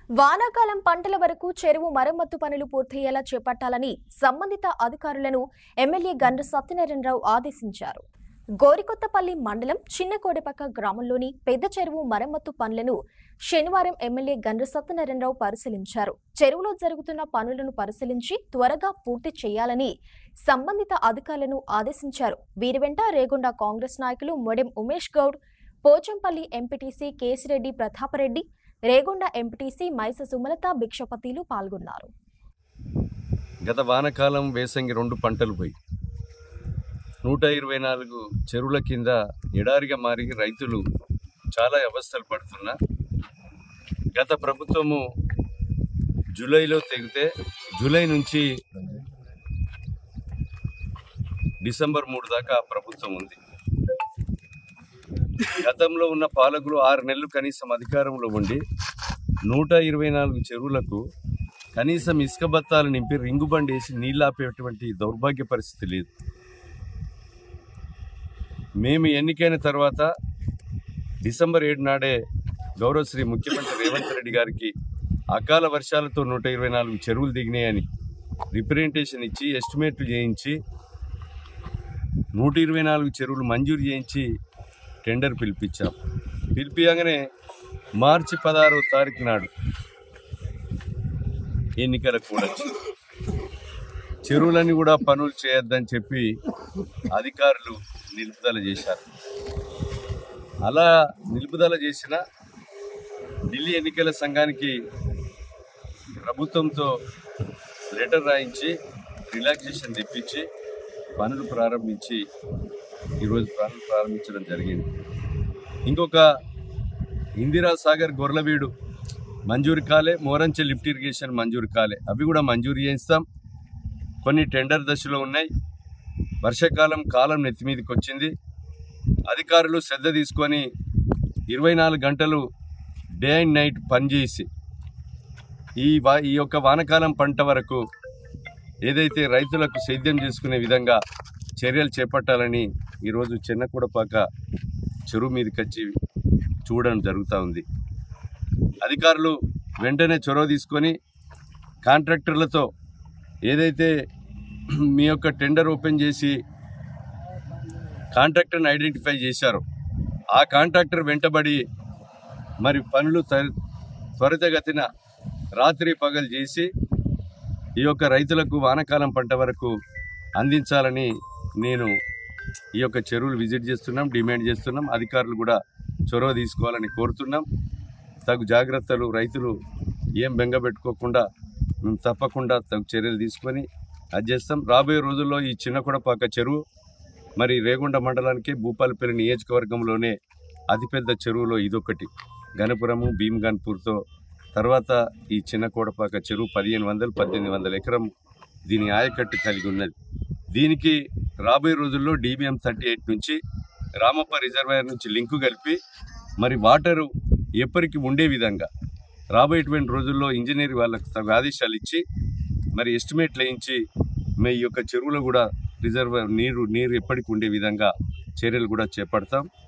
వానాకాలం పంటల వరకు చెరువు మరమ్మత్తు పనులు పూర్తయ్యేలా చేపట్టాలని సంబంధిత అధికారులను ఎమ్మెల్యే గండ్ర సత్యనారాయణరావు ఆదేశించారు గోరికొత్తపల్లి మండలం చిన్నకోడెపక్క గ్రామంలోని పెద్ద చెరువు మరమ్మత్తు పనులను శనివారం ఎమ్మెల్యే గండ్ర సత్యనారాయణరావు పరిశీలించారు చెరువులో జరుగుతున్న పనులను పరిశీలించి త్వరగా పూర్తి చేయాలని సంబంధిత అధికారులను ఆదేశించారు వీరి వెంట రేగొండ కాంగ్రెస్ నాయకులు మొడెం ఉమేష్ గౌడ్ పోచంపల్లి ఎంపీటీసీ కేసిరెడ్డి ప్రతాపరెడ్డి రేగొండ ఎంపీటీసీ మైస సుమలత భిక్షపతిలు పాల్గొన్నారు గత వానకాలం వేసంగి రెండు పంటలు పోయి నూట ఇరవై నాలుగు చెరువుల కింద ఎడారిగా మారి రైతులు చాలా అవస్థలు పడుతున్నా గత ప్రభుత్వము జూలైలో తెగితే జూలై నుంచి డిసెంబర్ మూడు దాకా ఆ ప్రభుత్వం ఉంది గతంలో ఉన్న పాలకులు ఆరు నెలలు కనీసం అధికారంలో ఉండి నూట ఇరవై నాలుగు చెరువులకు కనీసం ఇసుక బత్తాలు నింపి రింగు బండి వేసి నీళ్ళు ఆపేటువంటి దౌర్భాగ్య పరిస్థితి లేదు మేము ఎన్నికైన తర్వాత డిసెంబర్ ఏడు నాడే గౌరవ శ్రీ ముఖ్యమంత్రి రేవంత్ రెడ్డి గారికి అకాల వర్షాలతో నూట ఇరవై నాలుగు చెరువులు దిగినాయని రిప్రజెంటేషన్ ఇచ్చి ఎస్టిమేట్లు చేయించి నూట ఇరవై నాలుగు చెరువులు మంజూరు చేయించి టెండర్ పిలిపించాం పిలిపియంగానే మార్చి పదహారవ తారీఖు నాడు ఎన్నికలకు కూడా వచ్చింది. చెరువులని కూడా పనులు చేయొద్దని చెప్పి అధికారులు నిలుపుదల చేశారు అలా నిలుపుదల చేసిన ఢిల్లీ ఎన్నికల సంఘానికి ప్రభుత్వంతో లెటర్ రాయించి రిలాక్సేషన్ తెప్పించి పనులు ప్రారంభించి ఈరోజు పనులు ప్రారంభించడం జరిగింది ఇంకొక ఇందిరా సాగర్ గొర్లవీడు మంజూరు కాలే మోరంచె లిఫ్ట్ ఇరిగేషన్ మంజూరు కాలే అవి కూడా మంజూరు చేయిస్తాం కొన్ని టెండర్ దశలో ఉన్నాయి వర్షాకాలం కాలం నెత్తి మీదకి వచ్చింది అధికారులు శ్రద్ధ తీసుకొని ఇరవై నాలుగు గంటలు డే అండ్ నైట్ పనిచేసి ఈ వా ఈ యొక్క వానకాలం పంట వరకు ఏదైతే రైతులకు సేద్యం చేసుకునే విధంగా చర్యలు చేపట్టాలని ఈరోజు చిన్నకూడపాక చెరువు మీదకి వచ్చి చూడడం జరుగుతూ ఉంది అధికారులు వెంటనే చొరవ తీసుకొని కాంట్రాక్టర్లతో ఏదైతే మీ యొక్క టెండర్ ఓపెన్ చేసి కాంట్రాక్టర్ని ఐడెంటిఫై చేశారో ఆ కాంట్రాక్టర్ వెంటబడి మరి పనులు త్వర- త్వరితగతిన రాత్రి పగలు చేసి ఈ యొక్క రైతులకు వానాకాలం పంట వరకు అందించాలని నేను ఈ యొక్క చెరువులు విజిట్ చేస్తున్నాం డిమాండ్ చేస్తున్నాం అధికారులు కూడా చొరవ తీసుకోవాలని కోరుతున్నాం తగు జాగ్రత్తలు రైతులు ఏం బెంగపెట్టుకోకుండా మేము తప్పకుండా తగు చర్యలు తీసుకొని అది చేస్తాం రాబోయే రోజుల్లో ఈ చిన్నకొడపాక చెరువు మరి రేగొండ మండలానికి భూపాలపల్లి నియోజకవర్గంలోనే అతిపెద్ద చెరువులో ఇదొకటి గణపురము భీమ్గన్పూర్తో తర్వాత ఈ చిన్న కోడపాక చెరువు పదిహేను వందలు పద్దెనిమిది వందల ఎకరం దీని ఆయకట్టు కలిగి ఉన్నది దీనికి రాబోయే రోజుల్లో డీబీఎం థర్టీ ఎయిట్ నుంచి రామప్ప రిజర్వాయర్ నుంచి లింకు కలిపి మరి వాటరు ఎప్పటికి ఉండే విధంగా రాబోయేటువంటి రోజుల్లో ఇంజనీర్ వాళ్ళకి తగు ఆదేశాలు ఇచ్చి మరి ఎస్టిమేట్లు వేయించి మీ యొక్క చెరువులో కూడా రిజర్వ్ నీరు నీరు ఎప్పటికి ఉండే విధంగా చర్యలు కూడా చేపడతాం